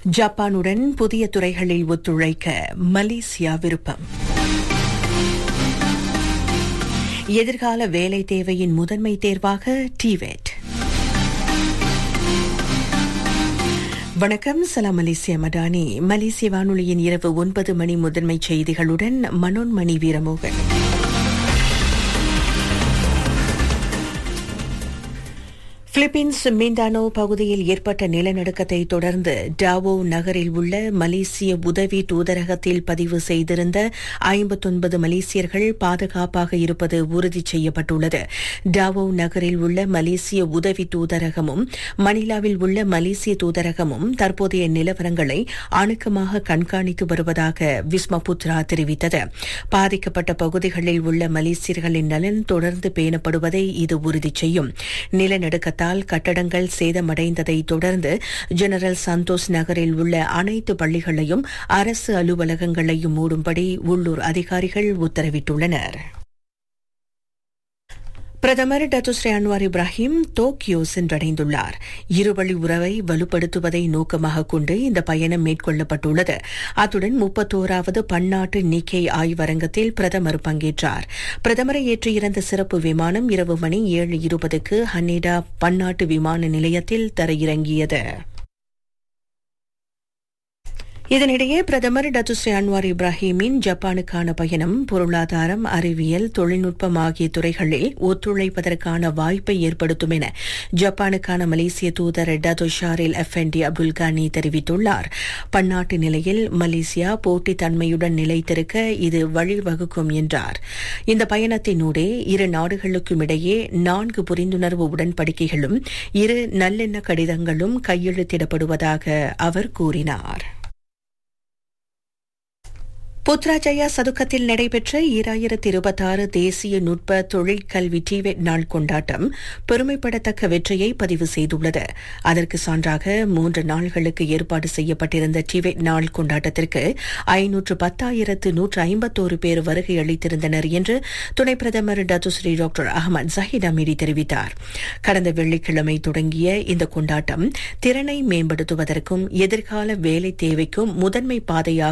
ஜப்பானுடன் புதிய துறைகளில் ஒத்துழைக்க மலேசியா விருப்பம் எதிர்கால வேலை தேவையின் முதன்மை தேர்வாக டிவெட் வணக்கம் சலாம் மலேசிய மடானி மலேசிய வானொலியின் இரவு ஒன்பது மணி முதன்மை செய்திகளுடன் மனோன்மணி வீரமோகன் பிலிப்பீன்ஸ் மிண்டானோ பகுதியில் ஏற்பட்ட நிலநடுக்கத்தை தொடர்ந்து டாவோ நகரில் உள்ள மலேசிய உதவி தூதரகத்தில் பதிவு செய்திருந்த ஐம்பத்தொன்பது மலேசியர்கள் பாதுகாப்பாக இருப்பது உறுதி செய்யப்பட்டுள்ளது டாவோ நகரில் உள்ள மலேசிய உதவி தூதரகமும் மணிலாவில் உள்ள மலேசிய தூதரகமும் தற்போதைய நிலவரங்களை அணுக்கமாக கண்காணித்து வருவதாக விஸ்மபுத்ரா தெரிவித்தது பாதிக்கப்பட்ட பகுதிகளில் உள்ள மலேசியர்களின் நலன் தொடர்ந்து பேணப்படுவதை இது உறுதி செய்யும் நிலநடுக்கத்தால் வெள்ளத்தால் கட்டடங்கள் சேதமடைந்ததை தொடர்ந்து ஜெனரல் சந்தோஷ் நகரில் உள்ள அனைத்து பள்ளிகளையும் அரசு அலுவலகங்களையும் மூடும்படி உள்ளூர் அதிகாரிகள் உத்தரவிட்டுள்ளனர் பிரதமர் டத்துஸ்ரீ அன்வார் இப்ராஹிம் டோக்கியோ சென்றடைந்துள்ளார் இருவழி உறவை வலுப்படுத்துவதை நோக்கமாக கொண்டு இந்த பயணம் மேற்கொள்ளப்பட்டுள்ளது அத்துடன் முப்பத்தோராவது பன்னாட்டு நிக்கை ஆய்வரங்கத்தில் பிரதமர் பங்கேற்றார் பிரதமரை ஏற்றியிருந்த சிறப்பு விமானம் இரவு மணி ஏழு இருபதுக்கு ஹன்னேடா பன்னாட்டு விமான நிலையத்தில் தரையிறங்கியது இதனிடையே பிரதமர் டத்துஸ்ரீ அன்வார் இப்ராஹிமின் ஜப்பானுக்கான பயணம் பொருளாதாரம் அறிவியல் தொழில்நுட்பம் ஆகிய துறைகளில் ஒத்துழைப்பதற்கான வாய்ப்பை ஏற்படுத்தும் என ஜப்பானுக்கான மலேசிய தூதர் டத்து ஷாரில் எஃப்என்டி அப்துல் கானி தெரிவித்துள்ளார் பன்னாட்டு நிலையில் மலேசியா போட்டித்தன்மையுடன் நிலைத்திருக்க இது வழிவகுக்கும் என்றார் இந்த பயணத்தினூடே இரு நாடுகளுக்கும் இடையே நான்கு புரிந்துணர்வு உடன்படிக்கைகளும் இரு நல்லெண்ண கடிதங்களும் கையெழுத்திடப்படுவதாக அவர் கூறினார் புத்ராஜயா சதுக்கத்தில் நடைபெற்ற ஈராயிரத்தி இருபத்தாறு தேசிய நுட்ப தொழிற்கல்வி டிவெட் நாள் கொண்டாட்டம் பெருமைப்படத்தக்க வெற்றியை பதிவு செய்துள்ளது அதற்கு சான்றாக மூன்று நாள்களுக்கு ஏற்பாடு செய்யப்பட்டிருந்த டிவெட் நாள் கொண்டாட்டத்திற்கு ஐநூற்று பத்தாயிரத்து நூற்று ஐம்பத்தோரு பேர் வருகை அளித்திருந்தனர் என்று துணை பிரதமர் Datuk Seri doctor Ahmad Zahid Hamidi தெரிவித்தார் கடந்த வெள்ளிக்கிழமை தொடங்கிய இந்த கொண்டாட்டம் திறனை மேம்படுத்துவதற்கும் எதிர்கால வேலை தேவைக்கும் முதன்மை பாதையாக